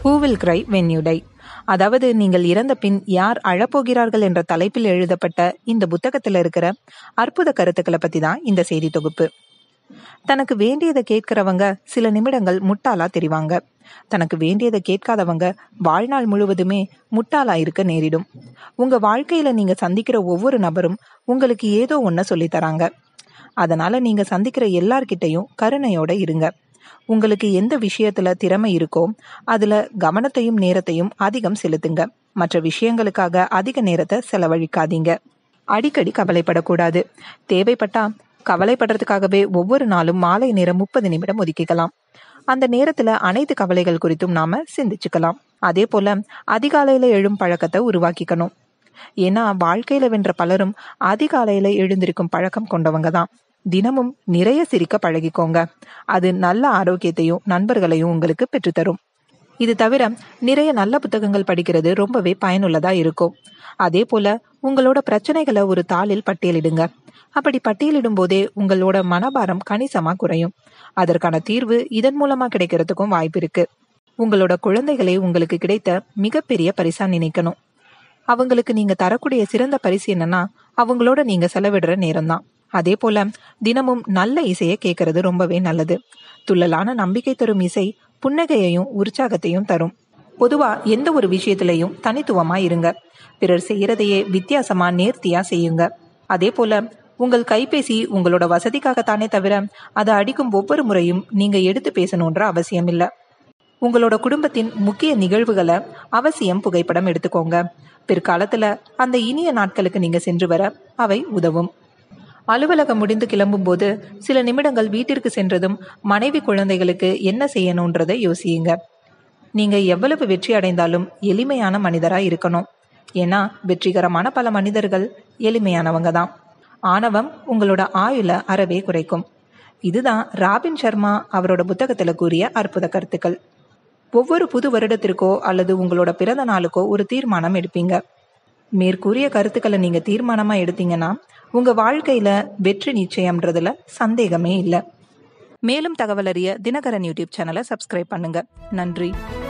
who will cry when you die அதாவது நீங்கள் இறந்த பின் யார் அழப்போகிறார்கள் என்ற தலைப்பில் எழுதப்பட்ட இந்த புத்தகத்தில் இருக்கிற அற்புத கருத்துக்களை பத்தி தான் இந்த செய்தி தொகுப்பு தனக்கு வேண்டியதை கேட்கிறவங்க சில நிமிடங்கள் முட்டாளா தெரிவாங்க தனக்கு வேண்டியதை கேட்காதவங்க வாழ்நாள் முழுவதுமே முட்டாளா இருக்க நேரிடும் உங்க வாழ்க்கையில நீங்க சந்திக்கிற ஒவ்வொரு நபரும் உங்களுக்கு ஏதோ ஒன்ன சொல்லி தராங்க அதனால நீங்க சந்திக்கிற எல்லார்கிட்டையும் கருணையோட இருங்க உங்களுக்கு எந்த விஷயத்துல திறமை இருக்கோ அதுல கவனத்தையும் நேரத்தையும் அதிகம் செலுத்துங்க மற்ற விஷயங்களுக்காக அதிக நேரத்தை செலவழிக்காதீங்க அடிக்கடி கவலைப்படக்கூடாது தேவைப்பட்டா கவலைப்படுறதுக்காகவே ஒவ்வொரு நாளும் மாலை நேரம் முப்பது நிமிடம் ஒதுக்கிக்கலாம் அந்த நேரத்துல அனைத்து கவலைகள் குறித்தும் நாம சிந்திச்சுக்கலாம் அதே போல அதிகாலையில எழும் பழக்கத்தை உருவாக்கிக்கணும் ஏன்னா வாழ்க்கையில வென்ற பலரும் அதிகாலையில எழுந்திருக்கும் பழக்கம் கொண்டவங்க தான் தினமும் நிறைய சிரிக்க பழகிக்கோங்க அது நல்ல ஆரோக்கியத்தையும் நண்பர்களையும் உங்களுக்கு பெற்றுத்தரும் இது தவிர நிறைய நல்ல புத்தகங்கள் படிக்கிறது ரொம்பவே பயனுள்ளதா இருக்கும் அதே போல உங்களோட பிரச்சனைகளை ஒரு தாளில் பட்டியலிடுங்க அப்படி பட்டியலிடும் போதே உங்களோட மனபாரம் கணிசமா குறையும் அதற்கான தீர்வு இதன் மூலமா கிடைக்கிறதுக்கும் வாய்ப்பு இருக்கு உங்களோட குழந்தைகளை உங்களுக்கு கிடைத்த மிகப்பெரிய பரிசா நினைக்கணும் அவங்களுக்கு நீங்க தரக்கூடிய சிறந்த பரிசு என்னன்னா அவங்களோட நீங்க செலவிடுற நேரம் தான் அதே போல தினமும் நல்ல இசையை கேட்கறது ரொம்பவே நல்லது துள்ளலான நம்பிக்கை தரும் இசை புன்னகையையும் உற்சாகத்தையும் தரும் பொதுவா எந்த ஒரு விஷயத்திலையும் தனித்துவமா இருங்க பிறர் செய்யறதையே வித்தியாசமா நேர்த்தியா செய்யுங்க அதே போல உங்கள் கைபேசி உங்களோட வசதிக்காகத்தானே தவிர அதை அடிக்கும் ஒவ்வொரு முறையும் நீங்க எடுத்து பேசணுன்ற அவசியம் இல்ல உங்களோட குடும்பத்தின் முக்கிய நிகழ்வுகளை அவசியம் புகைப்படம் எடுத்துக்கோங்க பிற்காலத்துல அந்த இனிய நாட்களுக்கு நீங்க சென்று வர அவை உதவும் அலுவலகம் முடிந்து கிளம்பும் போது சில நிமிடங்கள் வீட்டிற்கு சென்றதும் மனைவி குழந்தைகளுக்கு என்ன செய்யணுன்றதை யோசியுங்க நீங்க எவ்வளவு வெற்றி அடைந்தாலும் எளிமையான மனிதரா இருக்கணும் ஏன்னா வெற்றிகரமான பல மனிதர்கள் எளிமையானவங்க தான் ஆணவம் உங்களோட ஆயுள அறவே குறைக்கும் இதுதான் ராபின் சர்மா அவரோட புத்தகத்துல கூறிய அற்புத கருத்துக்கள் ஒவ்வொரு புது வருடத்திற்கோ அல்லது உங்களோட பிறந்த நாளுக்கோ ஒரு தீர்மானம் எடுப்பீங்க மேற்கூறிய கருத்துக்களை நீங்க தீர்மானமா எடுத்தீங்கன்னா உங்க வாழ்க்கையில வெற்றி நிச்சயம்ன்றதுல சந்தேகமே இல்லை மேலும் தகவல் அறிய தினகரன் யூடியூப் சேனலை சப்ஸ்கிரைப் பண்ணுங்க நன்றி